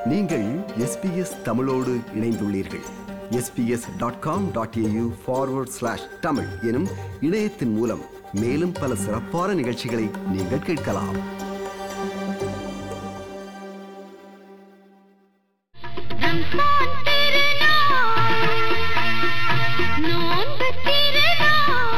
நீங்கள் எஸ்பிஎஸ் தமிழோடு இணைந்துள்ளீர்கள் SBS dot com dot AU forward slash Tamil எனும் இணையத்தின் மூலம் மேலும் பல சிறப்பான நிகழ்ச்சிகளை நீங்கள் கேட்கலாம் ரம்ஸான் திருநாள் நோன்பு திருநாள்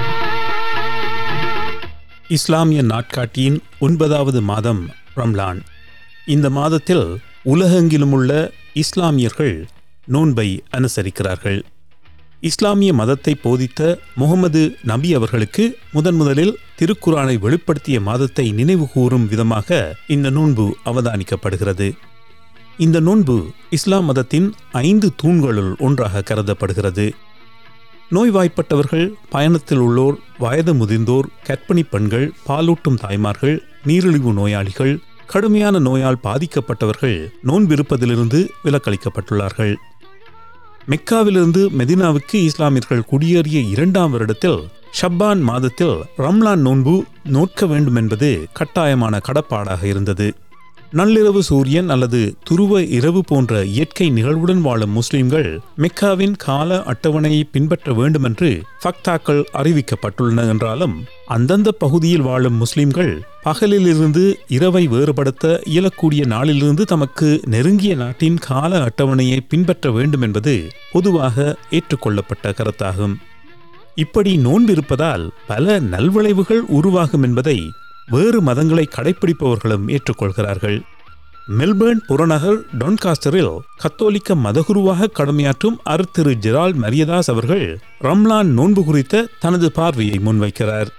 இஸ்லாமிய நாட்காட்டியின் ஒன்பதாவது மாதம் ரம்லான் இந்த மாதத்தில் உலகெங்கிலும் உள்ள இஸ்லாமியர்கள் நோன்பை அனுசரிக்கிறார்கள் இஸ்லாமிய மதத்தை போதித்த முகமது நபி அவர்களுக்கு முதன் முதலில் திருக்குரானை வெளிப்படுத்திய மாதத்தை நினைவு கூறும் விதமாக இந்த நோன்பு அவதானிக்கப்படுகிறது இந்த நோன்பு இஸ்லாம் மதத்தின் ஐந்து தூண்களுள் ஒன்றாக கருதப்படுகிறது நோய்வாய்ப்பட்டவர்கள் பயணத்தில் உள்ளோர் வயது முதிர்ந்தோர் கர்ப்பிணிப் பெண்கள் பாலூட்டும் தாய்மார்கள் நீரிழிவு நோயாளிகள் கடுமையான நோயால் பாதிக்கப்பட்டவர்கள் நோன்பிருப்பதிலிருந்து விலக்களிக்கப்பட்டுள்ளார்கள் மெக்காவிலிருந்து மெதினாவுக்கு இஸ்லாமியர்கள் குடியேறிய இரண்டாம் வருடத்தில் ஷப்பான் மாதத்தில் ரம்லான் நோன்பு நோட்க வேண்டும் என்பது கட்டாயமான கடப்பாடாக இருந்தது நள்ளிரவு சூரியன் அல்லது துருவ இரவு போன்ற இயற்கை நிகழ்வுடன் வாழும் முஸ்லிம்கள் மெக்காவின் கால அட்டவணையை பின்பற்ற வேண்டுமென்று ஃபக்தாக்கள் அறிவிக்கப்பட்டுள்ளன என்றாலும் அந்தந்த பகுதியில் வாழும் முஸ்லிம்கள் பகலிலிருந்து இரவை வேறுபடுத்த இயலக்கூடிய நாளிலிருந்து தமக்கு நெருங்கிய நாட்டின் கால அட்டவணையை பின்பற்ற வேண்டும் என்பது பொதுவாக ஏற்றுக்கொள்ளப்பட்ட கருத்தாகும் இப்படி நோன்பிருப்பதால் பல நல்விளைவுகள் உருவாகும் என்பதை வேறு மதங்களை கடைப்பிடிப்பவர்களும் ஏற்றுக்கொள்கிறார்கள் மெல்பேர்ன் புறநகர் டொன்காஸ்டரில் கத்தோலிக்க மதகுருவாக கடமையாற்றும் அருத்திரு ஜெரால் மரியதாஸ் அவர்கள் ரம்லான் நோன்பு குறித்த தனது பார்வையை முன்வைக்கிறார்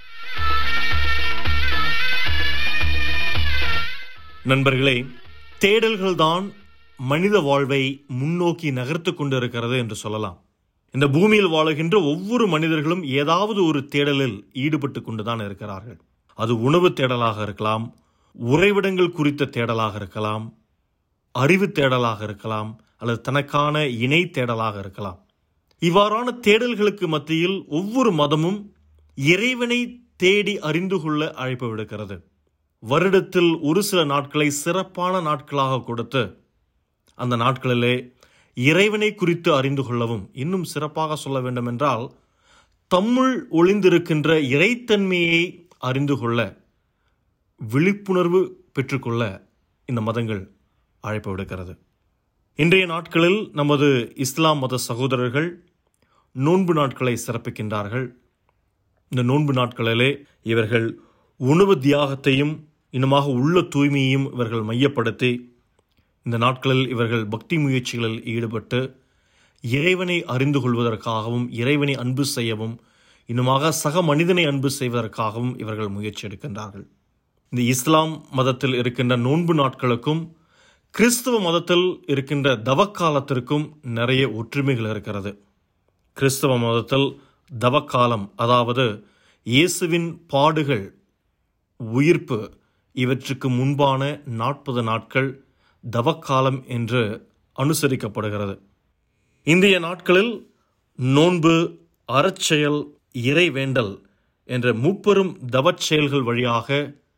நண்பர்களே தேடல்கள்தான் மனித வாழ்வை முன்னோக்கி நகர்த்து கொண்டிருக்கிறது என்று சொல்லலாம் இந்த பூமியில் வாழுகின்ற ஒவ்வொரு மனிதர்களும் ஏதாவது ஒரு தேடலில் ஈடுபட்டு கொண்டுதான் இருக்கிறார்கள் அது உணவு தேடலாக இருக்கலாம் உறைவிடங்கள் குறித்த தேடலாக இருக்கலாம் அறிவு தேடலாக இருக்கலாம் அல்லது தனக்கான இணை தேடலாக இருக்கலாம் இவ்வாறான தேடல்களுக்கு மத்தியில் ஒவ்வொரு மதமும் இறைவனை தேடி அறிந்து கொள்ள அழைப்பு விடுக்கிறது வருடத்தில் ஒரு சில நாட்களை சிறப்பான நாட்களாக கொடுத்து அந்த நாட்களிலே இறைவனை குறித்து அறிந்து கொள்ளவும் இன்னும் சிறப்பாக சொல்ல வேண்டும் என்றால் தம்முள் ஒளிந்திருக்கின்ற இறைத்தன்மையை அறிந்து கொள்ள விழிப்புணர்வு பெற்றுக்கொள்ள இந்த மதங்கள் அழைப்பு விடுக்கிறது இன்றைய நாட்களில் நமது இஸ்லாம் மத சகோதரர்கள் நோன்பு நாட்களை சிறப்பிக்கின்றார்கள் இந்த நோன்பு நாட்களிலே இவர்கள் உணவு தியாகத்தையும் இன்னுமாக உள்ள தூய்மையையும் இவர்கள் மையப்படுத்தி இந்த நாட்களில் இவர்கள் பக்தி முயற்சிகளில் ஈடுபட்டு இறைவனை அறிந்து கொள்வதற்காகவும் இறைவனை அன்பு செய்யவும் இன்னுமாக சக மனிதனை அன்பு செய்வதற்காகவும் இவர்கள் முயற்சி எடுக்கின்றார்கள் இந்த இஸ்லாம் மதத்தில் இருக்கின்ற நோன்பு நாட்களுக்கும் கிறிஸ்துவ மதத்தில் இருக்கின்ற தவக்காலத்திற்கும் நிறைய ஒற்றுமைகள் இருக்கிறது கிறிஸ்தவ மதத்தில் தவக்காலம் அதாவது இயேசுவின் பாடுகள் உயிர்ப்பு இவற்றுக்கு முன்பான நாற்பது நாட்கள் தவக்காலம் என்று அனுசரிக்கப்படுகிறது இந்திய நாட்களில் நோன்பு அறச்செயல் இறைவேண்டல் என்ற முப்பெரும் தவச் செயல்கள் வழியாக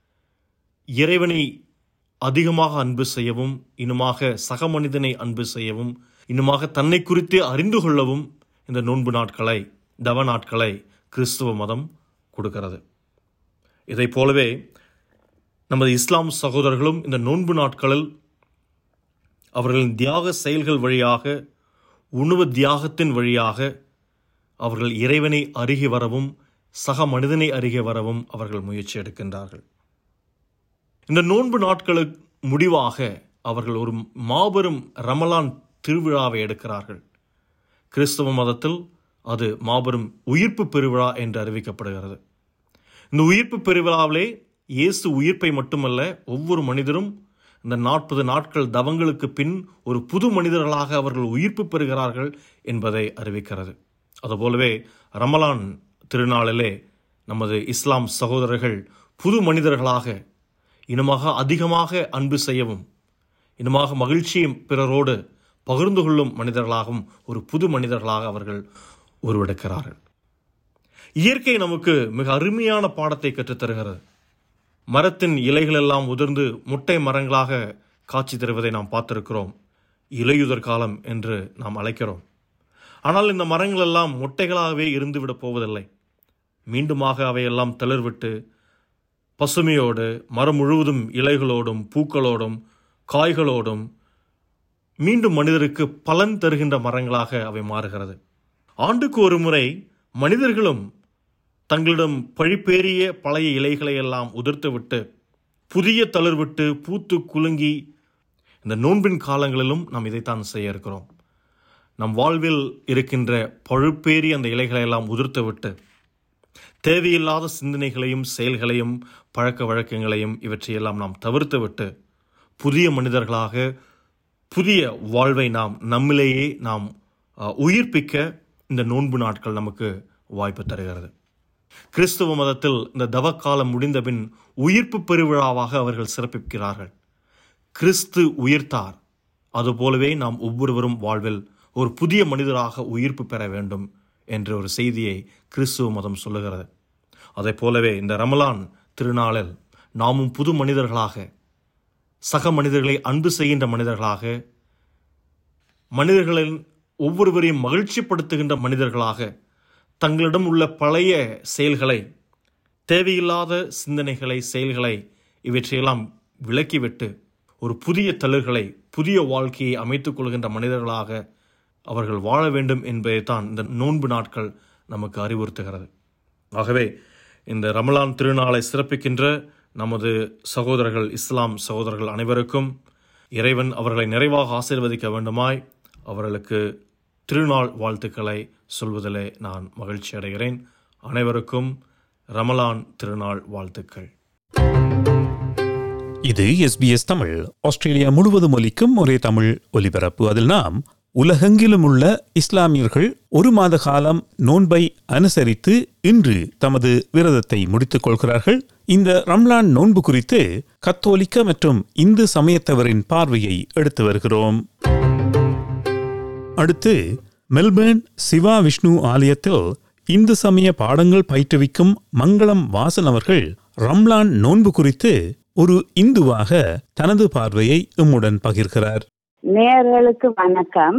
இறைவனை அதிகமாக அன்பு செய்யவும் இன்னுமாக சக மனிதனை அன்பு செய்யவும் இன்னுமாக தன்னை குறித்து அறிந்து கொள்ளவும் இந்த நோன்பு நாட்களை தவ நாட்களை கிறிஸ்துவ மதம் கொடுக்கிறது இதைப் போலவே நமது இஸ்லாம் சகோதரர்களும் இந்த நோன்பு நாட்களில் அவர்களின் தியாக செயல்கள் வழியாக உணவு தியாகத்தின் வழியாக அவர்கள் இறைவனை அருகே வரவும் சக மனிதனை அருகே வரவும் அவர்கள் முயற்சி எடுக்கின்றார்கள் இந்த நோன்பு நாட்களுக்கு முடிவாக அவர்கள் ஒரு மாபெரும் ரமலான் திருவிழாவை எடுக்கிறார்கள் கிறிஸ்தவ மதத்தில் அது மாபெரும் உயிர்ப்பு பெருவிழா என்று அறிவிக்கப்படுகிறது இந்த உயிர்ப்பு பெருவிழாவிலே இயேசு உயிர்ப்பை மட்டுமல்ல ஒவ்வொரு மனிதரும் இந்த நாற்பது நாட்கள் தவங்களுக்கு பின் ஒரு புது மனிதர்களாக அவர்கள் உயிர்ப்பு பெறுகிறார்கள் என்பதை அறிவிக்கிறது அதுபோலவே ரமலான் திருநாளிலே நமது இஸ்லாம் சகோதரர்கள் புது மனிதர்களாக இனமாக அதிகமாக அன்பு செய்யவும் இனமாக மகிழ்ச்சியை பிறரோடு பகிர்ந்து கொள்ளும் மனிதர்களாகவும் ஒரு புது மனிதர்களாக அவர்கள் உருவெடுக்கிறார்கள் இயற்கை நமக்கு மிக அருமையான பாடத்தை கற்றுத்தருகிறது மரத்தின் இலைகள் எல்லாம் உதிர்ந்து முட்டை மரங்களாக காட்சி தருவதை நாம் பார்த்திருக்கிறோம் இலையுதர் காலம் என்று நாம் அழைக்கிறோம் ஆனால் இந்த மரங்கள் எல்லாம் மொட்டைகளாகவே இருந்துவிடப் போவதில்லை மீண்டுமாக அவையெல்லாம் தளிர்விட்டு பசுமையோடு மரம் முழுவதும் இலைகளோடும் பூக்களோடும் காய்களோடும் மீண்டும் மனிதருக்கு பலன் தருகின்ற மரங்களாக அவை மாறுகிறது ஆண்டுக்கு ஒரு முறை மனிதர்களும் தங்களிடம் பழிப்பேறிய பழைய இலைகளை எல்லாம் உதிர்த்துவிட்டு புதிய தளிர்விட்டு பூத்து குலுங்கி இந்த நோன்பின் காலங்களிலும் நாம் இதைத்தான் செய்ய இருக்கிறோம் நம் வாழ்வில் இருக்கின்ற பழுப்பேறி அந்த இலைகளை எல்லாம் உதிர்த்துவிட்டு தேவையில்லாத சிந்தனைகளையும் செயல்களையும் பழக்க வழக்கங்களையும் இவற்றையெல்லாம் நாம் தவிர்த்துவிட்டு புதிய மனிதர்களாக புதிய வாழ்வை நாம் நம்மிலேயே நாம் அஹ், உயிர்ப்பிக்க இந்த நோன்பு நாட்கள் நமக்கு வாய்ப்பு தருகிறது கிறிஸ்துவ மதத்தில் இந்த தவக்காலம் முடிந்தபின் உயிர்ப்பு பெருவிழாவாக அவர்கள் சிறப்பிக்கிறார்கள் கிறிஸ்து உயிர்த்தார் அதுபோலவே நாம் ஒவ்வொருவரும் வாழ்வில் ஒரு புதிய மனிதராக உயிர்ப்பு பெற வேண்டும் என்ற ஒரு செய்தியை கிறிஸ்துவ மதம் சொல்லுகிறது அதைப் போலவே இந்த ரமலான் திருநாளில் நாமும் புது மனிதர்களாக சக மனிதர்களை அன்பு செய்கின்ற மனிதர்களாக மனிதர்களின் ஒவ்வொருவரையும் மகிழ்ச்சிப்படுத்துகின்ற மனிதர்களாக தங்களிடம் உள்ள பழைய செயல்களை தேவையில்லாத சிந்தனைகளை செயல்களை இவற்றையெல்லாம் விலக்கிவிட்டு ஒரு புதிய தளிர்களை புதிய வாழ்க்கையை அமைத்துக் கொள்கின்ற மனிதர்களாக அவர்கள் வாழ வேண்டும் என்பதைத்தான் இந்த நோன்பு நாட்கள் நமக்கு அறிவுறுத்துகிறது ஆகவே இந்த ரமலான் திருநாளை சிறப்பிக்கின்ற நமது சகோதரர்கள் இஸ்லாம் சகோதரர்கள் அனைவருக்கும் இறைவன் அவர்களை நிறைவாக ஆசீர்வதிக்க வேண்டுமாய் அவர்களுக்கு திருநாள் வாழ்த்துக்களை சொல்வதிலே நான் மகிழ்ச்சி அடைகிறேன் அனைவருக்கும் ரமலான் திருநாள் வாழ்த்துக்கள் இது எஸ்பிஎஸ் தமிழ் ஆஸ்திரேலியா முழுவதும் ஒலிக்கும் ஒரே தமிழ் ஒலிபரப்பு அதில் நாம் உலகெங்கிலும் உள்ள இஸ்லாமியர்கள் ஒரு மாத காலம் நோன்பை அனுசரித்து இன்று தமது விரதத்தை முடித்துக் கொள்கிறார்கள் இந்த ரம்லான் நோன்பு குறித்து கத்தோலிக்க மற்றும் இந்து சமயத்தவரின் பார்வையை எடுத்து வருகிறோம் அடுத்து மெல்பேர்ன் சிவா விஷ்ணு ஆலயத்தில் இந்து சமய பாடங்கள் பயிற்றுவிக்கும் மங்களம் வாசன் அவர்கள் ரம்லான் நோன்பு குறித்து ஒரு இந்துவாக தனது பார்வையை எம்முடன் பகிர்கிறார் நேயர்களுக்கு வணக்கம்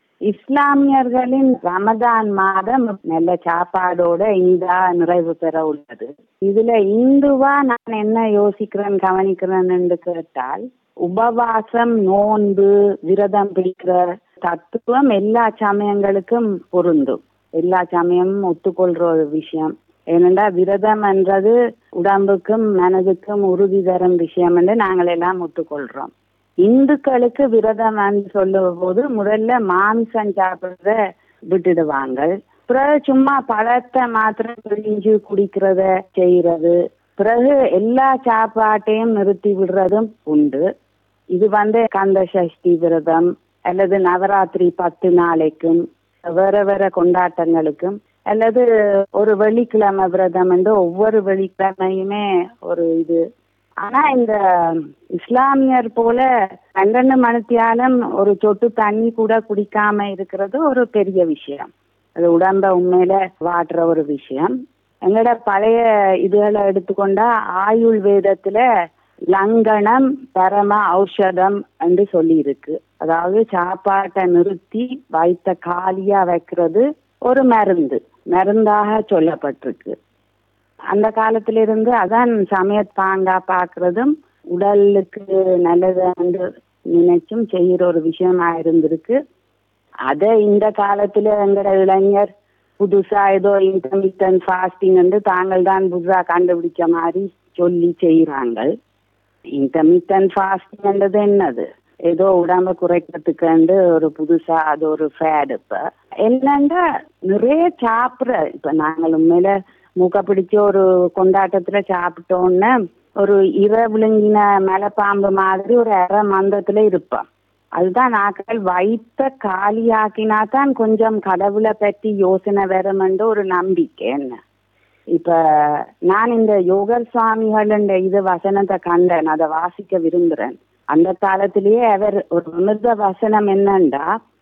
இஸ்லாமியர்களின் ரமதான் மாதம் நல்ல சாப்பாடோட இந்தா நிறைவு பெற உள்ளது இதுல இந்துவா நான் என்ன யோசிக்கிறேன் கவனிக்கிறேன் என்று கேட்டால் உபவாசம் நோன்பு விரதம் பிடிக்கிற தத்துவம் எல்லா சமயங்களுக்கும் பொருந்தும் எல்லா சமயமும் ஒத்துக்கொள்ற ஒரு விஷயம் ஏனென்றா விரதம் என்றது உடம்புக்கும் மனதுக்கும் உறுதி தரும் விஷயம் என்று நாங்கள் எல்லாம் ஒத்துக்கொள்றோம் இந்துக்களுக்கு விரதம் சொல்லும் போது முதல்ல மாமிசம் சாப்பிடுறத விட்டுடுவாங்க பிறகு சும்மா பழத்தை மாத்திரம் பிழிஞ்சு குடிக்கிறத செய்யறது பிறகு எல்லா சாப்பாட்டையும் நிறுத்தி விடுறதும் உண்டு இது வந்து கந்த சஷ்டி விரதம் அல்லது நவராத்திரி பத்து நாளைக்கும் வேற வேற கொண்டாட்டங்களுக்கும் அல்லது ஒரு வெள்ளிக்கிழமை விரதம் என்று ஒவ்வொரு வெள்ளிக்கிழமையுமே ஒரு இது ஆனா இந்த இஸ்லாமியர் போல பன்னெண்டு மணித்தியாலும் ஒரு சொட்டு தண்ணி கூட குடிக்காம இருக்கிறது ஒரு பெரிய விஷயம் அது உடம்ப உண்மையில வாட்டுற ஒரு விஷயம் எங்களோட பழைய இதுகளை எடுத்துக்கொண்டா ஆயுள் வேதத்துல லங்கனம் பரம ஔஷதம் என்று சொல்லி இருக்கு அதாவது சாப்பாட்டை நிறுத்தி வயிற்ற காலியா வைக்கிறது ஒரு மருந்து மருந்தாக சொல்லப்பட்டிருக்கு அந்த காலத்துல இருந்து அதான் சமயத்தாங்கா பாக்குறதும் உடலுக்கு நல்லது என்று நினைச்சும் செய்யற ஒரு விஷயமா இருந்திருக்கு அத இந்த காலத்துல எங்கட இளைஞர் புதுசா ஏதோ இன்டர்மீடியன் ஃபாஸ்டிங் வந்து தாங்கள் தான் புதுசா கண்டுபிடிச்ச மாதிரி சொல்லி செய்யறாங்க இன்டர்மீடியன் ஃபாஸ்டிங்ன்றது என்னது ஏதோ உடம்ப குறைக்கிறதுக்கு ஒரு புதுசா அது ஒரு ஃபேட் இப்ப என்னன்னா நிறைய சாப்பிடுற இப்ப நாங்கள் உண்மையில மூக்க பிடிச்ச ஒரு கொண்டாட்டத்துல சாப்பிட்டோன்னு ஒரு இர விழுங்கின மலைப்பாம்பு மாதிரி ஒரு அரை மந்தத்துல இருப்போம் அதுதான் நாக்கள் வயிற்ற காலியாக்கினா தான் கொஞ்சம் கடவுளை பற்றி யோசனை வருமென்ற ஒரு நம்பிக்கை என்ன இப்ப நான் இந்த யோகர் சுவாமிகள் இது வசனத்தை கண்டேன் அதை வாசிக்க விரும்புறேன் அந்த காலத்திலேயே அவர் ஒரு அமிர்த வசனம் என்னண்டா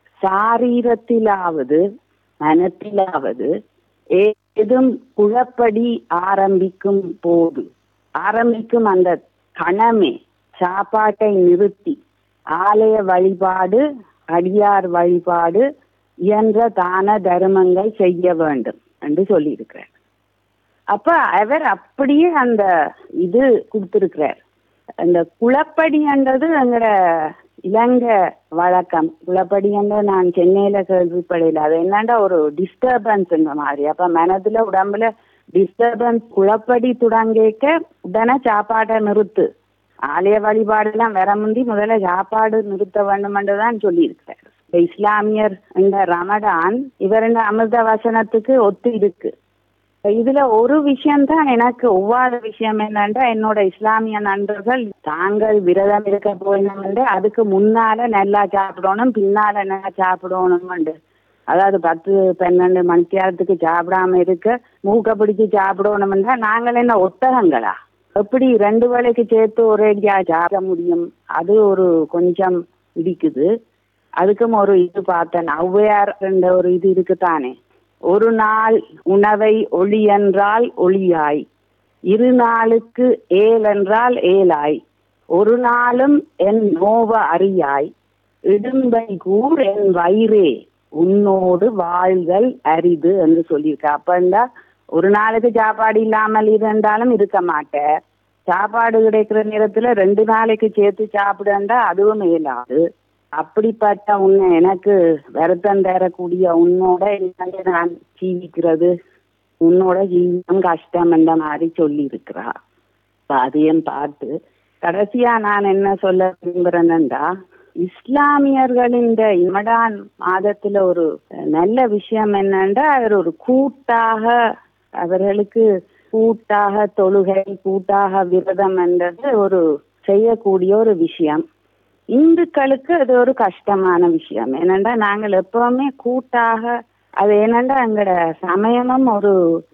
சாரீரத்திலாவது மனத்திலாவது ஏதும் குழப்படி ஆரம்பிக்கும் போது ஆரம்பிக்கும் அந்த கணமே சாப்பாட்டை நிறுத்தி ஆலய வழிபாடு அடியார் வழிபாடு இயன்ற தான தர்மங்கள் செய்ய வேண்டும் என்று சொல்லியிருக்கிறார் அப்ப அவர் அப்படியே அந்த இது கொடுத்திருக்கிறார் அந்த குளப்படின்றது எங்கட இலங்கை வழக்கம் குளப்படின்ற நான் சென்னையில கேள்விப்படையில அது என்னண்டா ஒரு டிஸ்டர்பன்ஸ் மாதிரி அப்ப மனதுல உடம்புல டிஸ்டர்பன்ஸ் குளப்படி தொடங்கிக்க உடனே சாப்பாட்டை நிறுத்து ஆலய வழிபாடு எல்லாம் வர முந்தி முதல்ல சாப்பாடு நிறுத்த வேண்டும் என்றுதான் சொல்லியிருக்கிறார் இந்த இஸ்லாமியர் இந்த ரமடான் இவர் இந்த அமிர்த வசனத்துக்கு ஒத்து இருக்கு இதுல ஒரு விஷயம்தான் எனக்கு ஒவ்வாத விஷயம் என்னன்னா என்னோட இஸ்லாமிய நண்பர்கள் தாங்கள் விரதம் இருக்க போயினோம் அதுக்கு முன்னால நல்லா சாப்பிடணும் பின்னால நல்லா சாப்பிடணும் அதாவது பத்து பன்னெண்டு மணித்தியாரத்துக்கு சாப்பிடாம இருக்க மூக்க பிடிச்சு சாப்பிடணும்னா நாங்கள் என்ன ஒட்டகங்களா எப்படி ரெண்டு வேளைக்கு சேர்த்து ஒரேடியா சாப்பிட முடியும் அது ஒரு கொஞ்சம் இடிக்குது அதுக்கும் ஒரு இது பார்த்தேன் ஔவையார் என்ற ஒரு இது இருக்குதானே ஒரு நாள் உணவை ஒளி என்றால் ஒளியாய் இரு நாளுக்கு ஏல் என்றால் ஏலாய் ஒரு நாளும் என் நோவ அறியாய் இடும்பை கூர் என் வயிறே உன்னோடு வாழ்தல் அரிது என்று சொல்லியிருக்க அப்பண்டா ஒரு நாளுக்கு சாப்பாடு இல்லாமல் இருந்தாலும் இருக்க மாட்டேன் சாப்பாடு கிடைக்கிற நேரத்துல ரெண்டு நாளைக்கு சேர்த்து சாப்பிடண்டா அதுவும் இயலாது அப்படிப்பட்ட உன்னை எனக்கு வருத்தம் தரக்கூடிய உன்னோட என்னை நான் ஜீவிக்கிறது உன்னோட ஜீவிதம் கஷ்டம் என்ற மாதிரி சொல்லி இருக்கிறா அதையும் பார்த்து கடைசியா நான் என்ன சொல்ல விரும்புறேன்னா இஸ்லாமியர்களின் இந்த இமடான் மாதத்துல ஒரு நல்ல விஷயம் என்னன்னா அவர் ஒரு கூட்டாக அவர்களுக்கு கூட்டாக தொழுகை கூட்டாக விரதம் என்றது ஒரு செய்யக்கூடிய ஒரு விஷயம் இந்துக்களுக்கு அது ஒரு கஷ்டமான விஷயம் ஏனென்றா நாங்கள் எப்பவுமே கூட்டாக அது என்னண்டா எங்களோட சமயமும் ஒரு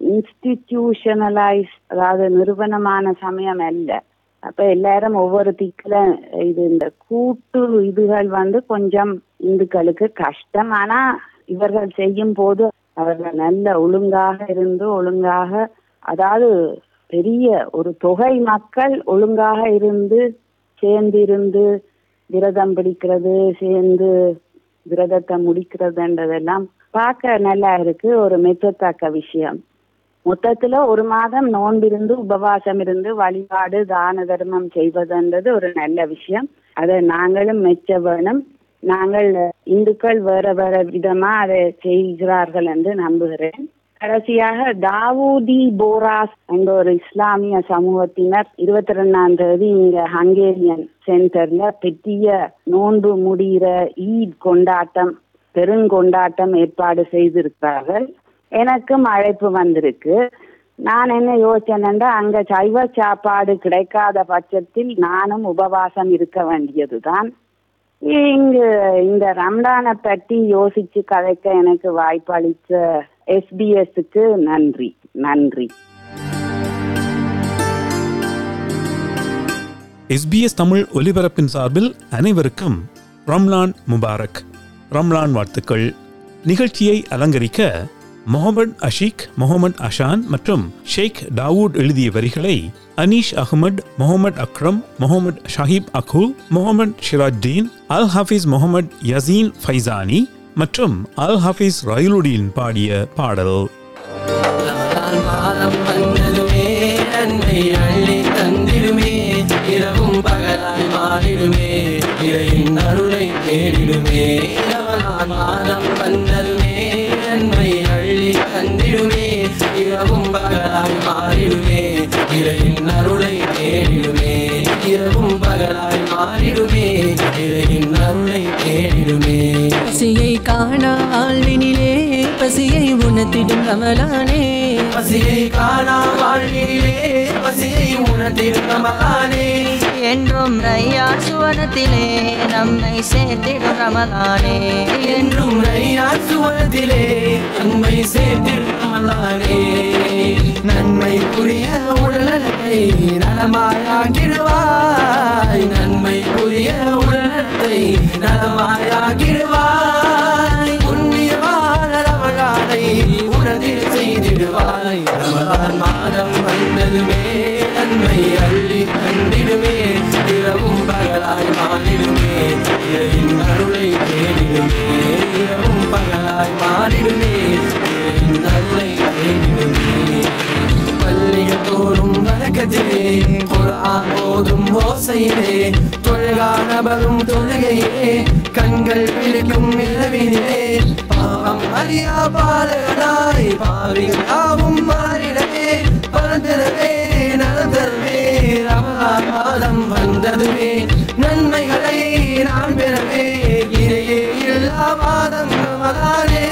இன்ஸ்டிடியூஷனலைஸ் அதாவது நிறுவனமான சமயம் அல்ல அப்ப எல்லாரும் ஒவ்வொரு திக்குல இது இந்த கூட்டு இதுகள் வந்து கொஞ்சம் இந்துக்களுக்கு கஷ்டம் ஆனா இவர்கள் செய்யும் போது அவர்கள் நல்ல ஒழுங்காக இருந்து ஒழுங்காக அதாவது பெரிய ஒரு தொகை மக்கள் ஒழுங்காக இருந்து சேர்ந்து இருந்து விரதம் பிடிக்கிறது சேர்ந்து விரதத்தை முடிக்கிறதுன்றதெல்லாம் பார்க்க நல்லா இருக்கு ஒரு மெச்சத்தக்க விஷயம் மொத்தத்துல ஒரு மாதம் நோன்பிருந்து உபவாசம் இருந்து வழிபாடு தான தர்மம் செய்வதுன்றது ஒரு நல்ல விஷயம் அதை நாங்களும் மெச்ச வேணும் நாங்கள் இந்துக்கள் வேற வேற விதமா அதை செய்கிறார்கள் என்று நம்புகிறேன் கடைசியாக தாவூதி போராஸ் என்ற ஒரு இஸ்லாமிய சமூகத்தினர் இருபத்தி ரெண்டாம் தேதி இங்க ஹங்கேரியன் சென்டர்ல பெரிய நோன்பு முடிகிற ஈத் கொண்டாட்டம் பெருங்கொண்டாட்டம் ஏற்பாடு செய்திருக்கிறார்கள் எனக்கும் அழைப்பு வந்திருக்கு நான் என்ன யோசிச்சேன்னா அங்க சைவ சாப்பாடு கிடைக்காத பட்சத்தில் நானும் உபவாசம் இருக்க வேண்டியதுதான் இங்கு இந்த ரம்டானை பற்றி யோசிச்சு கதைக்க எனக்கு வாய்ப்பளித்த எஸ்பிஎஸ்க்கு நன்றி நன்றி எஸ்பிஎஸ் தமிழ் ஒலிபரப்பின் சார்பில் அனைவருக்கும் ரம்லான் முபாரக் ரம்லான் வாழ்த்துக்கள் நிகழ்ச்சியை அலங்கரிக்க முகமது அஷீக் முகமது அஷான் மற்றும் ஷேக் தாவூட் எழுதிய வரிகளை அனீஷ் அகமது முகமது அக்ரம் முகமது ஷஹீப் அகூல் முகமது ஷிராஜ்தீன் அல் ஹாஃபிஸ் முகமது யசீன் ஃபைசானி மற்றும் அல் ஹாஃபிஸ் ரயிலுடீன் பாடிய பாடல் ரமலான் மாதம் வந்ததுமே நன்மை அள்ளி தந்திடுமே இரவும் பகலாய் மாறிடுமே இறையின் அருளை தேடிடுமே ரமலான் மாதம் வந்ததுமே நன்மை அள்ளி தந்திடுமே இரவும் பகலாய் மாறிடுமே இறையின் அருளை தேடிடுமே இரவும் பகலாய் மாறிடுமே இறையின் அருளை தேடிடுமே பசியை காண ஆழ்வினிலே பசியை உணர்த்திடும் ரமலானே பசியை காணா வாழ்விலே பசியை உணர்ந்திடும் ரமலானே என்றும் ரையார் சுவனத்திலே நம்மை சேர்த்திடும் ரமலானே என்றும் நையார் சுவனத்திலே நன்மை சேர்த்திடும் ரமலானே நன்மை புரிய உடலத்தை நலமாயாக்கிடுவாய் நன்மை புரிய உடலத்தை நலமாயாக்கிடுவாய் புண்ணியமான ரமலானை உணர்ந்தில் செய்திடுவாய் ரமலான் மாதம் வந்ததுமே நன்மை அள்ளி தந்திடுமே இரவும் பகலாய் மாறிடுமே இறையின் அருளை தேடி ஓதும் ஓசையிலே தொழுகானவரும் தொழுகையிலே கண்கள் விழிக்கும் நிலவினிலே பாவம் அறியா பாலகனாய் பாவிகள் யாவும் மாறிடவே பலந்தரவே நலந்தரவே ரமலான் மாதம் வந்ததுவே நன்மைகளை நான் பெறவே இடையே இல்லா மாதம் ரமலானே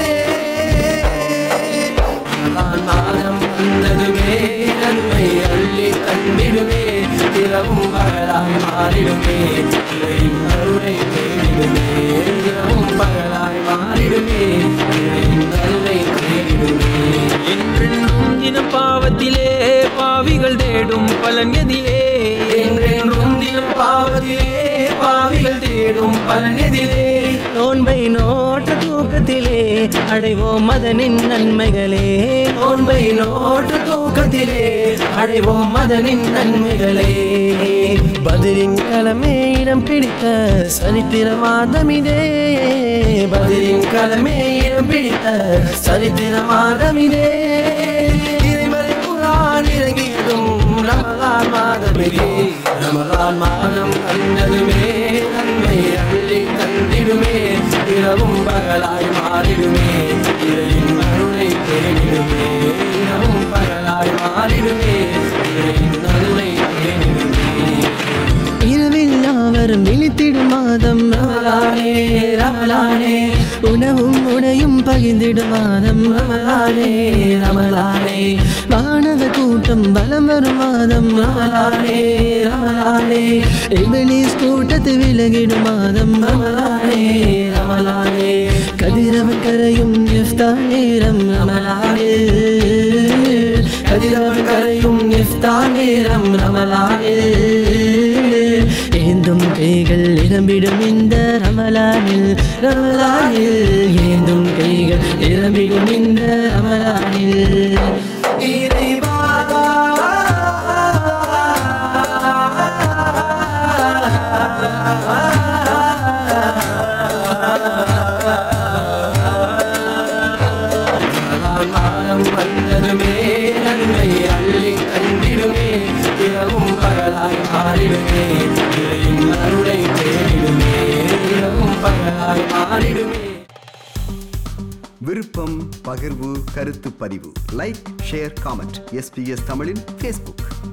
ரமலான் மாதம் வந்ததுமே நன்மை அள்ளி தந்திடுமே இரவும் பகலாய் மாறிடுமே இறையின் அருளை தேடிடுமே இரவும் பகலாய் மாறிடுமே இறையின் அருளை தேடிடுமே என்றென்றும் தினம் பாவத்திலே பாவிகள் தேடும் பலன் எதிலே என்றென்றும் தினம் பாவத்திலே பாவிகள் தேடும் பலனெதிலே நோன்பை நோற்ற தூக்கத்திலே அடைவோம் மதனின் நன்மைகளே நோன்பை நோற்று தூக்கத்திலே அடைவோம் மதனின் நன்மைகளே பதிலின் கலமே இடம் பிடித்த சரித்திர மாதம் இதே பதிலின் கடமை இடம் பிடித்த சரித்திர மாதம் இதே இறைமறை குரான் இறங்கியதும் ரமலான் மாதமிலே ரமலான் மாதம் கண்டதுமே நன்மை அள்ளி தந்திடுமே இரவும் பகலாய் மாறிடுமே இறையின் அருளை தேடிடுமே இரவும் பகலாய் மாறிடுமே இறையின் அருளை தேடிடுமே இரவில் யாவரும் விழித்திடும் மாதம் ரமலானே ரமலானே உணவும் உடையும் பகிர்ந்திடும் மாதம் ரமலானே ரமலானே மாணவ கூட்டம் பலம் வரும் மாதம் ரமலானே ரமலானே இபிலிஸ் கூட்டத்து விலகிடும் மாதம் ரமலானே ரமலானே கதிரவன் கரையும் இஃப்தார் நேரம் ரமலானே கதிரவன் கரையும் இஃப்தார் நேரம் ரமலானே ஏந்தும் கைகள் நிரம்பிடும் இந்த ரமலானில் ரமலானில் ஏந்தும் கைகள் நிரம்பிடும் இந்த ரமலானில் இறைவா மாதம் வந்ததுமே நன்மை அள்ளி கண்டிடுமே இரவும் பகலாய் மாறிடுமே இறையின் அருளை தேடிடுமே இரவும் பகலாய் மாறிடுமே விருப்பம் பகிர்வு கருத்து பதிவு லைக் ஷேர் காமெண்ட் எஸ்பிஎஸ் தமிழின் ஃபேஸ்புக்